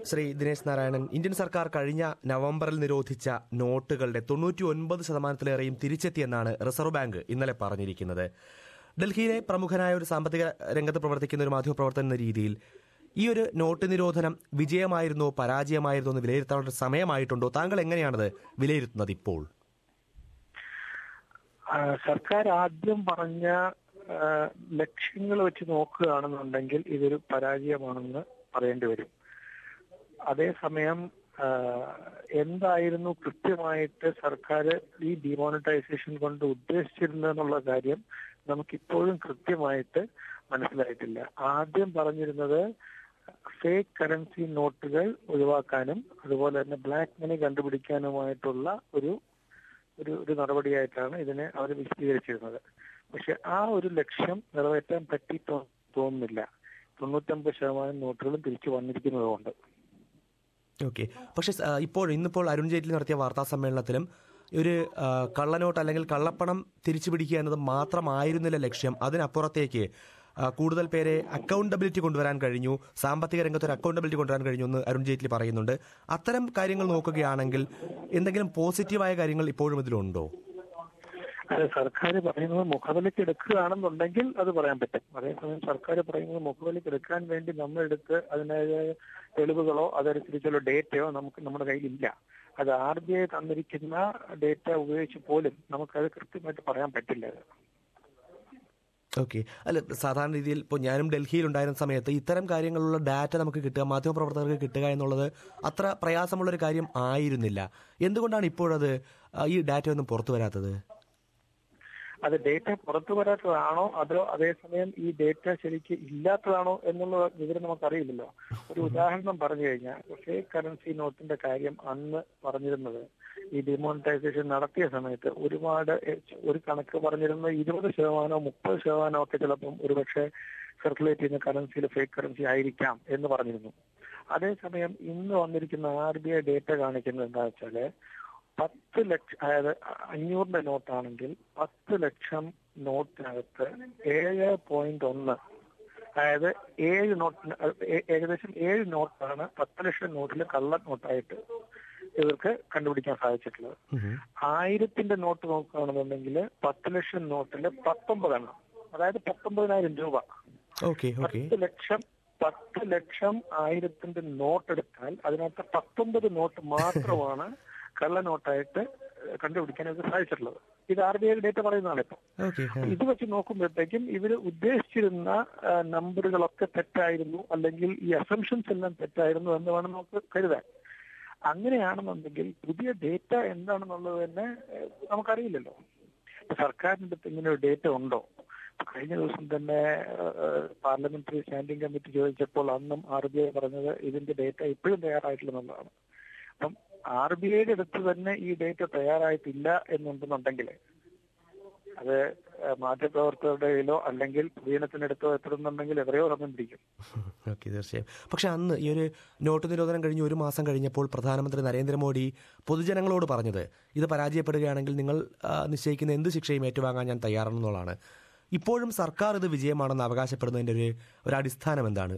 Shri Dinesh Narayanan Indian സർക്കാർ കഴിഞ്ഞ നവംബറിൽ നിരോധിച്ച നോട്ടുകളുടെ തൊണ്ണൂറ്റി ഒൻപത് ശതമാനത്തിലേറെയും തിരിച്ചെത്തിയെന്നാണ് റിസർവ് ബാങ്ക് ഇന്നലെ പറഞ്ഞിരിക്കുന്നത് ഡൽഹിയിലെ പ്രമുഖനായ ഒരു സാമ്പത്തിക രംഗത്ത് പ്രവർത്തിക്കുന്ന ഒരു മാധ്യമപ്രവർത്തകൻ എന്ന രീതിയിൽ ഈ ഒരു നോട്ട് നിരോധനം വിജയമായിരുന്നോ പരാജയമായിരുന്നോ എന്ന് വിലയിരുത്താനുള്ള ഒരു സമയമായിട്ടുണ്ടോ താങ്കൾ എങ്ങനെയാണത് വിലയിരുത്തുന്നത് ഇപ്പോൾ ആ, സർക്കാർ ആദ്യം പറഞ്ഞ ലക്ഷ്യങ്ങൾ വെച്ച് നോക്കുകയാണെന്നുണ്ടെങ്കിൽ ഇതൊരു പരാജയമാണെന്ന് പറയേണ്ടി വരും അതേസമയം ആ, എന്തായിരുന്നു കൃത്യമായിട്ട് സർക്കാർ ഈ ഡിമോണിറ്റൈസേഷൻ കൊണ്ട് ഉദ്ദേശിച്ചിരുന്നതെന്നുള്ള കാര്യം നമുക്കിപ്പോഴും കൃത്യമായിട്ട് മനസ്സിലായിട്ടില്ല ആദ്യം പറഞ്ഞിരുന്നത് ഫേക്ക് കറൻസി നോട്ടുകൾ ഒഴിവാക്കാനും അതുപോലെ തന്നെ ബ്ലാക്ക് മണി കണ്ടുപിടിക്കാനുമായിട്ടുള്ള ഒരു ഒരു ഒരു നടപടിയായിട്ടാണ് ഇതിനെ അവർ വിശദീകരിച്ചിരുന്നത് പക്ഷെ ആ ഒരു ലക്ഷ്യം നിറവേറ്റാൻ പറ്റി തോ- തോന്നുന്നില്ല തൊണ്ണൂറ്റമ്പത് ശതമാനം നോട്ടുകളും തിരിച്ചു വന്നിരിക്കുന്നതുകൊണ്ട് ഓക്കെ പക്ഷേ ആ, ഇപ്പോൾ ഇന്നിപ്പോൾ അരുൺ ജെയ്റ്റ്ലി നടത്തിയ വാർത്താ സമ്മേളനത്തിലും ഒരു ആ, കള്ളനോട്ട് അല്ലെങ്കിൽ കള്ളപ്പണം തിരിച്ചു പിടിക്കുക എന്നത് മാത്രമായിരുന്നില്ല ലക്ഷ്യം അതിനപ്പുറത്തേക്ക് ആ, കൂടുതൽ പേരെ അക്കൗണ്ടബിലിറ്റി കൊണ്ടുവരാൻ കഴിഞ്ഞു സാമ്പത്തിക രംഗത്ത് ഒരു അക്കൗണ്ടബിലിറ്റി കൊണ്ടുവരാൻ കഴിഞ്ഞു എന്ന് അരുൺ ജെയ്റ്റ്ലി പറയുന്നുണ്ട് അത്തരം കാര്യങ്ങൾ നോക്കുകയാണെങ്കിൽ എന്തെങ്കിലും പോസിറ്റീവായ കാര്യങ്ങൾ ഇപ്പോഴും ഇതിലുണ്ടോ അത് സർക്കാർ പറയുന്നത് മുഖവിലയ്ക്ക് എടുക്കുകയാണെന്നുണ്ടെങ്കിൽ അത് പറയാൻ പറ്റും അതേസമയം സർക്കാർ പറയുന്നത് മുഖവിലയ്ക്ക് എടുക്കാൻ വേണ്ടി നമ്മൾ എടുത്ത് അതിനായ തെളിവുകളോ അതനുസരിച്ചുള്ള ഡേറ്റയോ നമുക്ക് നമ്മുടെ കയ്യിലില്ല അത് ആർ ബി ഐ തന്നിരിക്കുന്ന ഡേറ്റ ഉപയോഗിച്ച് പോലും നമുക്കത് കൃത്യമായിട്ട് പറയാൻ പറ്റില്ല അത്. ഓക്കെ അല്ല സാധാരണ രീതിയിൽ ഇപ്പോൾ ഞാനും ഡൽഹിയിൽ ഉണ്ടായിരുന്ന സമയത്ത് ഇത്തരം കാര്യങ്ങളുള്ള ഡാറ്റ നമുക്ക് കിട്ടുക മാധ്യമപ്രവർത്തകർക്ക് കിട്ടുക എന്നുള്ളത് അത്ര പ്രയാസമുള്ളൊരു കാര്യം ആയിരുന്നില്ല എന്തുകൊണ്ടാണ് ഇപ്പോഴത് ആ, ഈ ഡാറ്റ ഒന്നും പുറത്തു വരാത്തത് അത് ഡേറ്റ പുറത്തു വരാത്തതാണോ അതോ അതേസമയം ഈ ഡേറ്റ ശരിക്ക് ഇല്ലാത്തതാണോ എന്നുള്ള വിവരം നമുക്കറിയില്ലല്ലോ ഒരു ഉദാഹരണം പറഞ്ഞു കഴിഞ്ഞാൽ ഫേക്ക് കറൻസി നോട്ടിന്റെ കാര്യം അന്ന് പറഞ്ഞിരുന്നത് ഈ ഡിമോണിറ്റൈസേഷൻ നടത്തിയ സമയത്ത് ഒരുപാട് എ- ഒരു കണക്ക് പറഞ്ഞിരുന്നത് ഇരുപത് ശതമാനമോ മുപ്പത് ശതമാനമോ ഒക്കെ ചിലപ്പം ഒരുപക്ഷെ സർക്കുലേറ്റ് ചെയ്യുന്ന കറൻസിയിൽ ഫേക്ക് കറൻസി ആയിരിക്കാം എന്ന് പറഞ്ഞിരുന്നു അതേസമയം ഇന്ന് വന്നിരിക്കുന്ന ആർ ബി ഐ ഡേറ്റ കാണിക്കുന്നത് എന്താ വെച്ചാല് പത്ത് ലക്ഷം അതായത് അഞ്ഞൂറിന്റെ നോട്ടാണെങ്കിൽ പത്ത് ലക്ഷം നോട്ടിനകത്ത് ഏഴ് പോയിന്റ് ഒന്ന് അതായത് ഏഴ് നോട്ടിന് ഏ- ഏകദേശം ഏഴ് നോട്ടാണ് പത്ത് ലക്ഷം നോട്ടിൽ കള്ള നോട്ടായിട്ട് ഇവർക്ക് കണ്ടുപിടിക്കാൻ സാധിച്ചിട്ടുള്ളത് ആയിരത്തിന്റെ നോട്ട് നോക്കുകയാണെന്നുണ്ടെങ്കിൽ പത്ത് ലക്ഷം നോട്ടിൽ പത്തൊമ്പതെണ്ണം അതായത് പത്തൊമ്പതിനായിരം രൂപ ഓക്കെ ഓക്കെ പത്ത് ലക്ഷം പത്ത് ലക്ഷം ആയിരത്തിന്റെ നോട്ട് എടുത്താൽ അതിനകത്ത് പത്തൊമ്പത് നോട്ട് മാത്രമാണ് കള്ള നോട്ടായിട്ട് കണ്ടുപിടിക്കാൻ ഇത് സാധിച്ചിട്ടുള്ളത് ഇത് ആർ ബി ഐ ഡേറ്റ പറയുന്നതാണ് ഇപ്പൊ ഓക്കെ ഇത് വെച്ച് നോക്കുമ്പോഴത്തേക്കും ഇവര് ഉദ്ദേശിച്ചിരുന്ന ആ, നമ്പറുകളൊക്കെ തെറ്റായിരുന്നു അല്ലെങ്കിൽ ഈ അസംഷൻസ് എല്ലാം തെറ്റായിരുന്നു എന്ന് വേണം നമുക്ക് കരുതാൻ അങ്ങനെയാണെന്നുണ്ടെങ്കിൽ പുതിയ ഡേറ്റ എന്താണെന്നുള്ളത് തന്നെ ഏഹ്, നമുക്കറിയില്ലല്ലോ ഇപ്പൊ സർക്കാരിന്റെ അടുത്ത് ഇങ്ങനെ ഒരു ഡേറ്റ ഉണ്ടോ ഇപ്പൊ കഴിഞ്ഞ ദിവസം തന്നെ പാർലമെന്ററി സ്റ്റാൻഡിംഗ് കമ്മിറ്റി ചോദിച്ചപ്പോൾ അന്നും ആർ ബി ഐ പറഞ്ഞത് ഇതിന്റെ ഡേറ്റ ഇപ്പോഴും തയ്യാറായിട്ടില്ലെന്നുള്ളതാണ് അപ്പം ആർ ബി ഐയുടെ അടുത്ത് തന്നെ ഈ ഡേറ്റ തയ്യാറായിട്ടില്ല എന്നുണ്ടെന്നുണ്ടെങ്കിൽ അത് ഏഹ്, മാധ്യമപ്രവർത്തകരുടെ കയ്യിലോ അല്ലെങ്കിൽ പൊതുജനത്തിനടുത്തോ എത്തുന്നുണ്ടെങ്കിൽ എവിടെയോ പറഞ്ഞിരിക്കും ഓക്കെ തീർച്ചയായും പക്ഷെ അന്ന് ഈ ഒരു നോട്ട് നിരോധനം കഴിഞ്ഞ് ഒരു മാസം കഴിഞ്ഞപ്പോൾ പ്രധാനമന്ത്രി നരേന്ദ്രമോദി പൊതുജനങ്ങളോട് പറഞ്ഞത് ഇത് പരാജയപ്പെടുകയാണെങ്കിൽ നിങ്ങൾ ആ, നിശ്ചയിക്കുന്ന എന്ത് ശിക്ഷയും ഏറ്റുവാങ്ങാൻ ഞാൻ തയ്യാറാണെന്നുള്ളതാണ് ഇപ്പോഴും സർക്കാർ ഇത് വിജയമാണെന്ന് അവകാശപ്പെടുന്നതിന്റെ ഒരു ഒരു അടിസ്ഥാനം എന്താണ്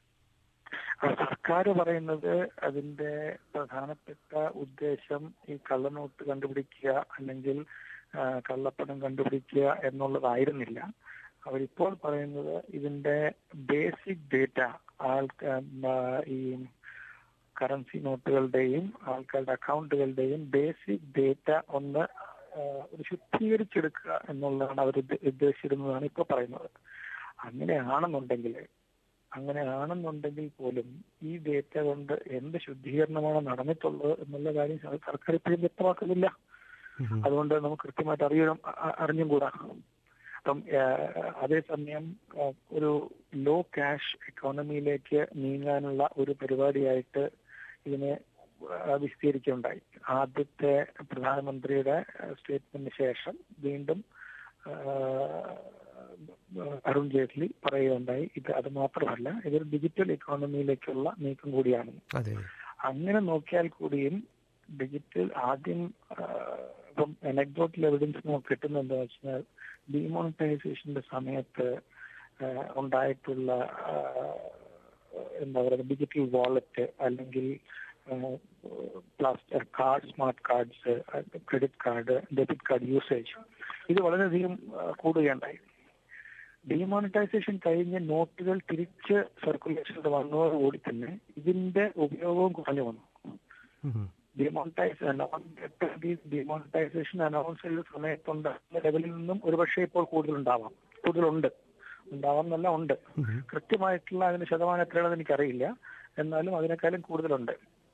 ആ സർക്കാർ പറയുന്നത് അതിന്റെ പ്രധാനപ്പെട്ട ഉദ്ദേശം ഈ കള്ളനോട്ട് കണ്ടുപിടിക്കുക അല്ലെങ്കിൽ ആ, കള്ളപ്പണം കണ്ടുപിടിക്കുക എന്നുള്ളതായിരുന്നില്ല അവരിപ്പോൾ പറയുന്നത് ഇതിന്റെ ബേസിക് ഡേറ്റ ആൾക്കാ ആ, ഈ കറൻസി നോട്ടുകളുടെയും ആൾക്കാരുടെ അക്കൗണ്ടുകളുടെയും ബേസിക് ഡേറ്റ ഒന്ന് ആ, ഒരു ശുദ്ധീകരിച്ചെടുക്കുക എന്നുള്ളതാണ് അവർ ഉദ്ദേശിച്ചിരുന്നതാണ് ഇപ്പൊ പറയുന്നത് അങ്ങനെയാണെന്നുണ്ടെങ്കിൽ അങ്ങനെയാണെന്നുണ്ടെങ്കിൽ പോലും ഈ ഡേറ്റ കൊണ്ട് എന്ത് ശുദ്ധീകരണമാണ് നടന്നിട്ടുള്ളത് എന്നുള്ള കാര്യം സർ- സർക്കാർ ഇപ്പോഴും വ്യക്തമാക്കുന്നില്ല അതുകൊണ്ട് നമുക്ക് കൃത്യമായിട്ട് അറിയണം അ- അ- അറിഞ്ഞും കൂടാ അപ്പം ഏഹ്, അതേസമയം ഏഹ്, ഒരു ലോ ക്യാഷ് എക്കോണമിയിലേക്ക് നീങ്ങാനുള്ള ഒരു പരിപാടിയായിട്ട് ഇതിനെ ഏഹ്, വിശദീകരിക്കുകയുണ്ടായി ആദ്യത്തെ പ്രധാനമന്ത്രിയുടെ സ്റ്റേറ്റ്മെന്റിന് ശേഷം വീണ്ടും ഏഹ്, അരുൺ ജെയ്റ്റ്ലി പറയുകയുണ്ടായി ഇത് അത് മാത്രമല്ല ഇതൊരു ഡിജിറ്റൽ ഇക്കോണമിയിലേക്കുള്ള നീക്കം കൂടിയാണ് അതെ അങ്ങനെ നോക്കിയാൽ കൂടിയും ഡിജിറ്റൽ ആദ്യം ആ, ഇപ്പം അനക്ഡോട്ടൽ എവിഡൻസ് നമുക്ക് കിട്ടുന്നത് എന്താ വെച്ചാൽ ഡിമോണിറ്റൈസേഷന്റെ സമയത്ത് ആ, ഉണ്ടായിട്ടുള്ള ആ, എന്താ പറയുക ഡിജിറ്റൽ വാളറ്റ് അല്ലെങ്കിൽ plastic card smart cards credit card debit card usage ഇത് വളരെയധികം ആ, കൂടുകയുണ്ടായി ഡിമോണിറ്റൈസേഷൻ കഴിഞ്ഞ് നോട്ടുകൾ തിരിച്ച് സർക്കുലേഷനിൽ വന്നതോടുകൂടി തന്നെ ഇതിന്റെ ഉപയോഗവും കുറഞ്ഞു വന്നു ഉം. ഡിമോണിറ്റൈസേഷൻ ഡിമോണിറ്റൈസേഷൻ അനൗൺസ് ചെയ്ത സമയത്തുണ്ടാകുന്ന ലെവലിൽ നിന്നും ഒരുപക്ഷെ ഇപ്പോൾ കൂടുതലുണ്ടാവാം കൂടുതലുണ്ട് ഉണ്ടാവാം എന്നല്ല ഉണ്ട് ഉം. കൃത്യമായിട്ടുള്ള അതിന് ശതമാനം എത്രയാണെന്ന് എനിക്കറിയില്ല എന്നാലും അതിനേക്കാളും കൂടുതലുണ്ട്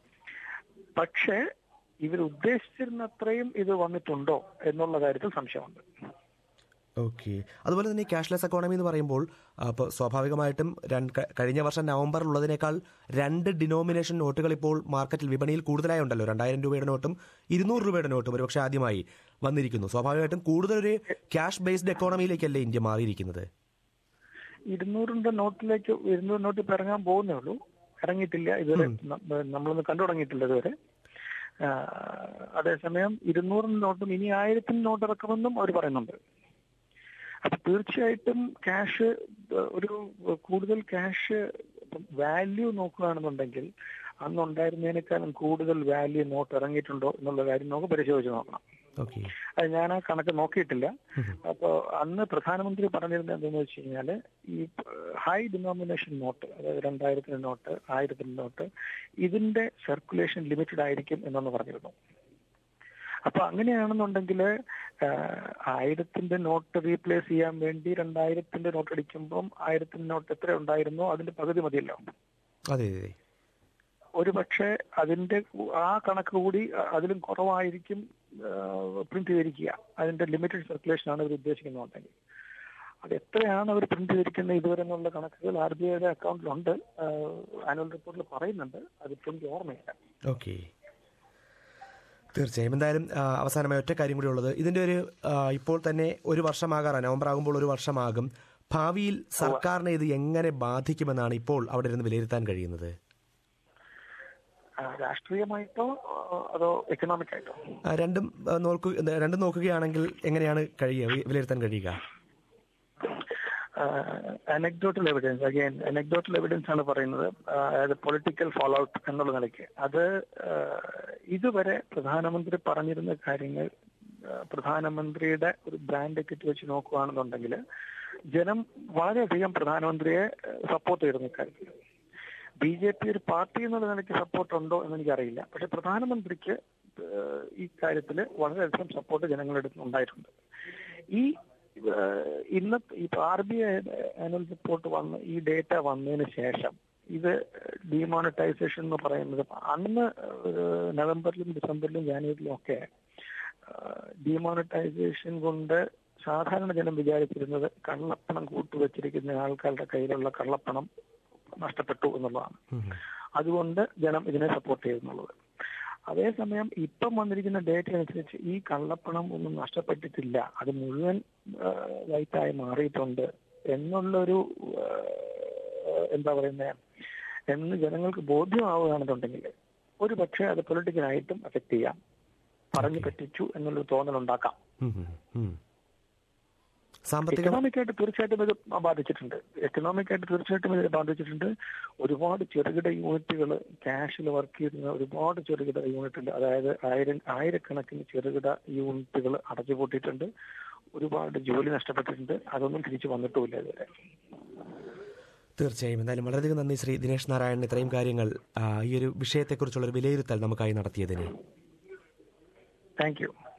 പക്ഷേ ഇവർ ഉദ്ദേശിച്ചിരുന്നത്രയും ഇത് വന്നിട്ടുണ്ടോ എന്നുള്ള കാര്യത്തിൽ സംശയമുണ്ട് ഓക്കെ അതുപോലെ തന്നെ ഈ ക്യാഷ്ലെസ് എക്കോണമി എന്ന് പറയുമ്പോൾ അപ്പോൾ സ്വാഭാവികമായിട്ടും രണ്ട് ക- കഴിഞ്ഞ വർഷം നവംബറിൽ ഉള്ളതിനേക്കാൾ രണ്ട് ഡിനോമിനേഷൻ നോട്ടുകൾ ഇപ്പോൾ മാർക്കറ്റിൽ വിപണിയിൽ കൂടുതലായി ഉണ്ടല്ലോ രണ്ടായിരം രൂപയുടെ നോട്ടും ഇരുന്നൂറ് രൂപയുടെ നോട്ടും ഒരുപക്ഷെ ആദ്യമായി വന്നിരിക്കുന്നു സ്വാഭാവികമായിട്ടും കൂടുതലൊരു ക്യാഷ് ബേസ്ഡ് എക്കോണമിയിലേക്കല്ലേ ഇന്ത്യ മാറിയിരിക്കുന്നത് ഇരുന്നൂറിന്റെ നോട്ടിലേക്ക് ഇരുന്നൂറ് നോട്ട് ഇപ്പൊ ഇറങ്ങാൻ പോകുന്നേ ഉള്ളൂ ഇറങ്ങിയിട്ടില്ല ഇതുവരെ ന- നമ്മളൊന്ന് കണ്ടു തുടങ്ങിയിട്ടില്ല ഇതുവരെ ആ, അതേസമയം ഇരുന്നൂറിന് നോട്ടും ഇനി ആയിരത്തിന് നോട്ട് ഇറക്കുമെന്നും അവർ പറയുന്നുണ്ട് അപ്പൊ തീർച്ചയായിട്ടും ക്യാഷ് ഒരു കൂടുതൽ ക്യാഷ് വാല്യൂ നോക്കുകയാണെന്നുണ്ടെങ്കിൽ അന്നുണ്ടായിരുന്നതിനേക്കാളും കൂടുതൽ വാല്യൂ നോട്ട് ഇറങ്ങിയിട്ടുണ്ടോ എന്നുള്ള കാര്യം നമുക്ക് പരിശോധിച്ച് നോക്കണം ഓക്കെ അത് ഞാൻ ആ കണക്ക് നോക്കിയിട്ടില്ല അപ്പോ അന്ന് പ്രധാനമന്ത്രി പറഞ്ഞിരുന്നത് എന്താണെന്ന് വെച്ച് കഴിഞ്ഞാല് ഈ ഹൈ ഡിനോമിനേഷൻ നോട്ട് അതായത് രണ്ടായിരത്തിന്റെ നോട്ട് ആയിരത്തിന്റെ നോട്ട് ഇതിന്റെ സർക്കുലേഷൻ ലിമിറ്റഡ് ആയിരിക്കും എന്നൊന്ന് പറഞ്ഞിരുന്നു അപ്പൊ അങ്ങനെയാണെന്നുണ്ടെങ്കിൽ ആയിരത്തിന്റെ നോട്ട് റീപ്ലേസ് ചെയ്യാൻ വേണ്ടി രണ്ടായിരത്തിന്റെ നോട്ട് അടിക്കുമ്പം ആയിരത്തിന്റെ നോട്ട് എത്ര ഉണ്ടായിരുന്നോ അതിന്റെ പകുതി മതിയല്ലോ അതെ അതെ ഒരു പക്ഷേ അതിന്റെ കു- ആ കണക്ക് കൂടി അ- അതിലും കുറവായിരിക്കും പ്രിന്റ് ചെയ്തിരിക്കുക അതിന്റെ ലിമിറ്റഡ് സർക്കുലേഷൻ ആണ് ഇവർ ഉദ്ദേശിക്കുന്നുണ്ടെങ്കിൽ അത് എത്രയാണ് അവർ പ്രിന്റ് ചെയ്തിരിക്കുന്നത് ഇതുവരെ എന്നുള്ള കണക്കുകൾ ആർ ബി ഐയുടെ അക്കൗണ്ടിലുണ്ട് ആനുവൽ റിപ്പോർട്ടിൽ പറയുന്നുണ്ട് അതിപ്പോൾ എനിക്ക് ഓർമ്മയില്ല ഓക്കെ തീർച്ചയായും എന്തായാലും ആ, അവസാനമായി ഒറ്റ കാര്യം കൂടി ഉള്ളത് ഇതിന്റെ ഒരു ആ, ഇപ്പോൾ തന്നെ ഒരു വർഷമാകാറാണ് നവംബർ ആകുമ്പോൾ ഒരു വർഷമാകും ഭാവിയിൽ സർക്കാരിനെ ഇത് എങ്ങനെ ബാധിക്കുമെന്നാണ് ഇപ്പോൾ അവിടെ ഇരുന്ന് വിലയിരുത്താൻ കഴിയുന്നത് ആ, രാഷ്ട്രീയമായിട്ടോ ആ, അതോ എക്കണോമിക് ആയിട്ടോ ആ, രണ്ടും ആ, നോക്കു രണ്ടും നോക്കുകയാണെങ്കിൽ എങ്ങനെയാണ് കഴിയുക വി- വിലയിരുത്താൻ കഴിയുക anecdotal evidence again anecdotal evidence ആണ് പറയുന്നത് ആ, അതായത് പൊളിറ്റിക്കൽ ഫോളോ ഔട്ട് എന്നുള്ള നിലയ്ക്ക് അത് ആ, ഇതുവരെ പ്രധാനമന്ത്രി പറഞ്ഞിരുന്ന കാര്യങ്ങൾ ആ, പ്രധാനമന്ത്രിയുടെ ഒരു ബ്രാൻഡ് എത്തിറ്റ് വെച്ച് നോക്കുകയാണെന്നുണ്ടെങ്കിൽ ജനം വളരെയധികം പ്രധാനമന്ത്രിയെ സപ്പോർട്ട് ചെയ്തിരുന്നു ഇക്കാര്യത്തിൽ ബി ജെ പി ഒരു പാർട്ടി എന്നുള്ള നിലയ്ക്ക് സപ്പോർട്ട് ഉണ്ടോ എന്ന് എനിക്കറിയില്ല പക്ഷെ പ്രധാനമന്ത്രിക്ക് ഏഹ്, ഈ കാര്യത്തിൽ വളരെയധികം സപ്പോർട്ട് ജനങ്ങളുടെ അടുത്ത് ഉണ്ടായിട്ടുണ്ട് ഈ ഏഹ്, ഇന്നത്തെ ഇപ്പൊ R B I annual report വന്ന് ഈ ഡേറ്റ വന്നതിന് ശേഷം ഇത് ഡിമോണിറ്റൈസേഷൻ എന്ന് പറയുന്നത് അന്ന് ഏഹ്, നവംബറിലും ഡിസംബറിലും ജാനുവരിയിലും ഒക്കെ ഡിമോണിറ്റൈസേഷൻ കൊണ്ട് സാധാരണ ജനം വിചാരിച്ചിരുന്നത് കള്ളപ്പണം കൂട്ടുവച്ചിരിക്കുന്ന ആൾക്കാരുടെ കയ്യിലുള്ള കള്ളപ്പണം നഷ്ടപ്പെട്ടു എന്നുള്ളതാണ് ഉം. അതുകൊണ്ട് ജനം ഇതിനെ സപ്പോർട്ട് ചെയ്യുന്നുള്ളത് അതേസമയം ഇപ്പം വന്നിരിക്കുന്ന ഡേറ്റ അനുസരിച്ച് ഈ കള്ളപ്പണം ഒന്നും നഷ്ടപ്പെട്ടിട്ടില്ല അത് മുഴുവൻ വൈറ്റായി മാറിയിട്ടുണ്ട് എന്നുള്ളൊരു ആ, എന്താ പറയുന്നത് എന്ന് ജനങ്ങൾക്ക് ബോധ്യമാവുകയാണെന്നുണ്ടെങ്കിൽ ഒരു പക്ഷേ അത് പൊളിറ്റിക്കലായിട്ടും അഫക്ട് ചെയ്യാം പറഞ്ഞു പറ്റിച്ചു എന്നുള്ളൊരു തോന്നലുണ്ടാക്കാം ഉം, ഉം, ഉം. സാമ്പത്തിക എക്കണോമിക് ആയിട്ട് തീർച്ചയായിട്ടും ഇത് ബാധിച്ചിട്ടുണ്ട് എക്കണോമിക് ആയിട്ട് തീർച്ചയായിട്ടും ഇത് ബാധിച്ചിട്ടുണ്ട് ഒരുപാട് ചെറുകിട യൂണിറ്റുകൾ ക്യാഷിൽ വർക്ക് ചെയ്യുന്ന ഒരുപാട് ചെറുകിട യൂണിറ്റുകൾ അതായത് ആയിരം ആയിരക്കണക്കിന് ചെറുകിട യൂണിറ്റുകൾ അടച്ചുപൂട്ടിയിട്ടുണ്ട് ഒരുപാട് ജോലി നഷ്ടപ്പെട്ടിട്ടുണ്ട് അതൊന്നും തിരിച്ചു വന്നിട്ടുമില്ല ഇതുവരെ തീർച്ചയായും എന്തായാലും വളരെയധികം നന്ദി ശ്രീ ദിനേശ് നാരായണൻ ഇത്രയും കാര്യങ്ങൾ ആ, ഈ ഒരു വിഷയത്തെക്കുറിച്ചുള്ള ഒരു വിലയിരുത്തൽ നമുക്കായി നടത്തിയതിന് താങ്ക് യു